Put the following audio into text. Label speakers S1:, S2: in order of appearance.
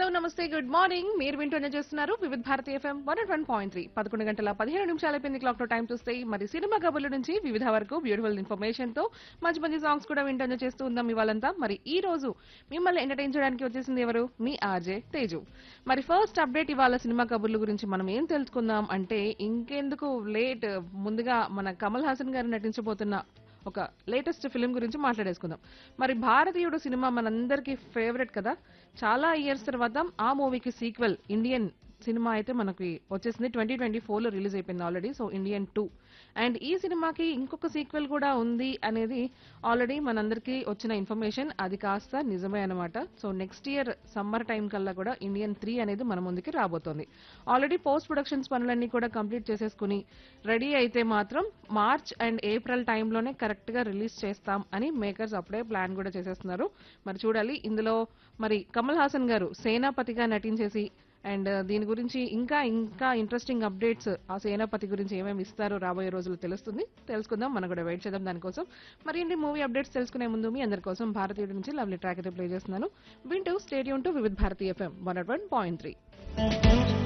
S1: hello నమస్తే good morning మీరు వింటూనే చేస్తున్నారు Vividh Bharati FM one one point three పదకొండు గంటల పదిహేను నిమిషాల అయిపోయింది క్లాక్ లో టైం చూస్తే మరి సినిమా కబుర్ల నుంచి వివిధ వరకు బ్యూటిఫుల్ ఇన్ఫర్మేషన్ తో మంచి మంచి సాంగ్స్ కూడా వింటూనే చేస్తూ ఉందాం ఇవాళంతా మరి ఈ రోజు మిమ్మల్ని ఎంటర్టైన్ చేయడానికి వచ్చేసింది ఎవరు మీ ఆర్జే తేజు మరి ఫస్ట్ అప్డేట్ ఇవాళ సినిమా కబుర్ల గురించి మనం ఏం తెలుసుకుందాం అంటే ఇంకెందుకు లేట్ ముందుగా మన కమల్ హాసన్ గారు నటించబోతున్న ఒక లేటెస్ట్ ఫిలిం గురించి మాట్లాడేసుకుందాం మరి భారతీయుడు సినిమా మనందరికీ ఫేవరెట్ కదా చాలా ఇయర్స్ తర్వాత ఆ మూవీకి సీక్వెల్ ఇండియన్ సినిమా అయితే మనకి వచ్చేసింది ట్వంటీ ట్వంటీ ఫోర్లో రిలీజ్ అయిపోయింది already so Indian two and ఈ సినిమాకి ఇంకొక సీక్వెల్ కూడా ఉంది అనేది ఆల్రెడీ మనందరికీ వచ్చిన ఇన్ఫర్మేషన్ అది కాస్త నిజమే అనమాట so next year summer time కల్లా కూడా ఇండియన్ త్రీ అనేది మన ముందుకి రాబోతోంది ఆల్రెడీ పోస్ట్ ప్రొడక్షన్స్ పనులన్నీ కూడా కంప్లీట్ చేసేసుకుని రెడీ అయితే మాత్రం మార్చ్ అండ్ ఏప్రిల్ టైంలోనే కరెక్ట్ గా రిలీజ్ చేస్తాం అని మేకర్స్ అప్పుడే ప్లాన్ కూడా చేసేస్తున్నారు మరి చూడాలి ఇందులో మరి కమల్ హాసన్ గారు సేనాపతిగా నటించేసి అండ్ దీని గురించి ఇంకా ఇంకా ఇంట్రెస్టింగ్ అప్డేట్స్ ఆ సేనాపతి గురించి ఏమేమి ఇస్తారో రాబోయే రోజులు తెలుస్తుంది తెలుసుకుందాం మనం కూడా వెయిట్ చేద్దాం దానికోసం మరి ఏంటి మూవీ అప్డేట్స్ తెలుసుకునే ముందు మీ అందరి కోసం భారతీయుడి నుంచి లవ్లీ ట్రాక్ అయితే ప్లే చేస్తున్నాను వింటూ stadium to Vividh Bharati FM one one point three